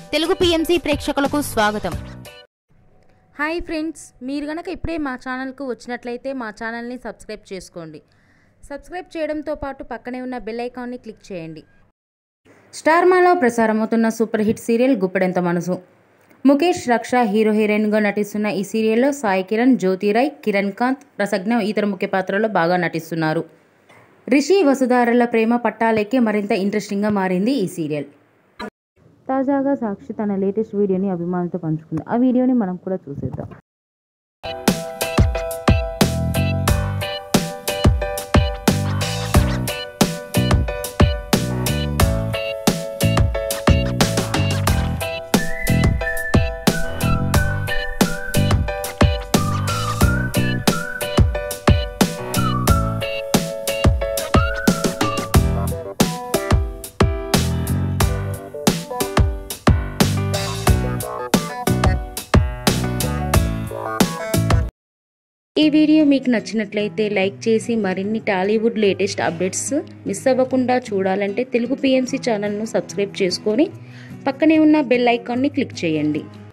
Telugu PMC ప్రేక్షకులకు స్వాగతం hi friends మీరు గనక ఇప్పుడే మా ఛానల్కు వచ్చినట్లయితే మా ఛానల్ని సబ్స్క్రైబ్ చేసుకోండి సబ్స్క్రైబ్ చేయడంతో పాటు పక్కనే ఉన్న బెల్ ఐకాన్ని క్లిక్ చేయండి స్టార్మాలో ప్రసారమవుతున్న super hit serial Guppedantha Manasu Mukesh రక్ష హీరో హీరోయిన్గా నటిస్తున్న ఈ సీరియల్లో సాయి కిరణ్ జ్యోతిరాయ్ కిరణ్ కాంత్ రసజ్ఞ ఇతర ముఖ్య పాత్రల్లో బాగా నటిస్తున్నారు రిషి వసుధారల ప్రేమ పట్టాలెక్కి మరింత ఇంట్రెస్టింగ్గా మారింది ఈ సీరియల్ తాజాగా సాక్షి తన లేటెస్ట్ వీడియోని అభిమానులతో పంచుకుంది ఆ వీడియోని మనం కూడా చూసేద్దాం ఈ వీడియో మీకు నచ్చినట్లయితే లైక్ చేసి మరిన్ని టాలీవుడ్ లేటెస్ట్ అప్డేట్స్ మిస్ అవ్వకుండా చూడాలంటే తెలుగు పిఎంసి ఛానల్ను సబ్స్క్రైబ్ చేసుకొని పక్కనే ఉన్న బెల్ ఐకాన్ని క్లిక్ చేయండి